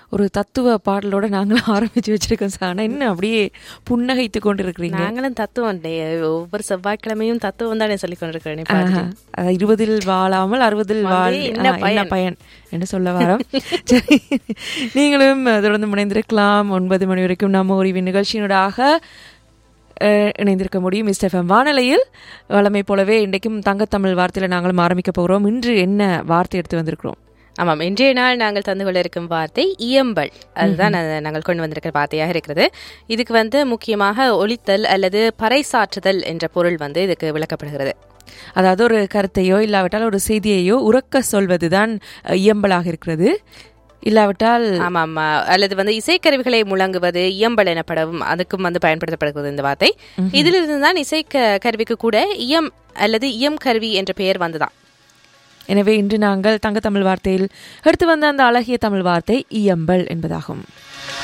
ஒரு தத்துவ பாடலோட நாங்களும் ஆரம்பிச்சு வச்சிருக்கோம் சார் ஆனா என்ன அப்படியே புன்னகைத்து கொண்டு இருக்கிறீங்க நாங்களும் தத்துவம் டே- ஒவ்வொரு செவ்வாய்க்கிழமையும் தத்துவம் தானே சொல்லி கொண்டிருக்கிறேன் ஆஹா. அதாவது இருபதில் வாழாமல் அறுபதில் வாழ் வந்து என்ன ஆ, என்ன பயன்? பயன் என்று சொல்ல வரோம் சரி நீங்களும் தொடர்ந்து முனைந்திருக்கலாம் ஒன்பது மணி வரைக்கும் நம்ம ஒரு நிகழ்ச்சியினூடாக அஹ், இணைந்திருக்க முடியும் மிஸ்டர் எஃப்எம் வானொலியில் வளமை போலவே இன்றைக்கும் தங்கத்தமிழ் வார்த்தையில் நாங்களும் ஆரம்பிக்க போகிறோம் இன்று என்ன வார்த்தை எடுத்து வந்திருக்கிறோம் ஆமாம் இன்றைய நாள் நாங்கள் தந்து கொள்ள இருக்கும் வார்த்தை இயம்பல் அதுதான் நா- நாங்கள் கொண்டு வந்திருக்கிற வார்த்தையாக இருக்கிறது இதுக்கு வந்து முக்கியமாக ஒலித்தல் அல்லது பறைசாற்றுதல் என்ற பொருள் வந்து இதுக்கு விளக்கப்படுகிறது அதாவது ஒரு கருத்தையோ இல்லாவிட்டால் ஒரு செய்தியையோ உறக்க சொல்வதுதான் அஹ், இயம்பலாக இருக்கிறது இல்லாவிட்டால் ஆமாம் ஆ, அல்லது வந்து இசைக்கருவிகளை முழங்குவது இயம்பல் எனப்படவும் அதுக்கும் வந்து பயன்படுத்தப்படுகிறது இந்த வார்த்தை இதிலிருந்து தான் இசை க- கருவிக்கு கூட இயம் அல்லது இயம் கருவி என்ற பெயர் வந்துதான் எனவே இன்று நாங்கள் தங்கத்தமிழ் வார்த்தையில் எடுத்து வந்த அந்த அழகிய தமிழ் வார்த்தை இயம்பல் என்பதாகும்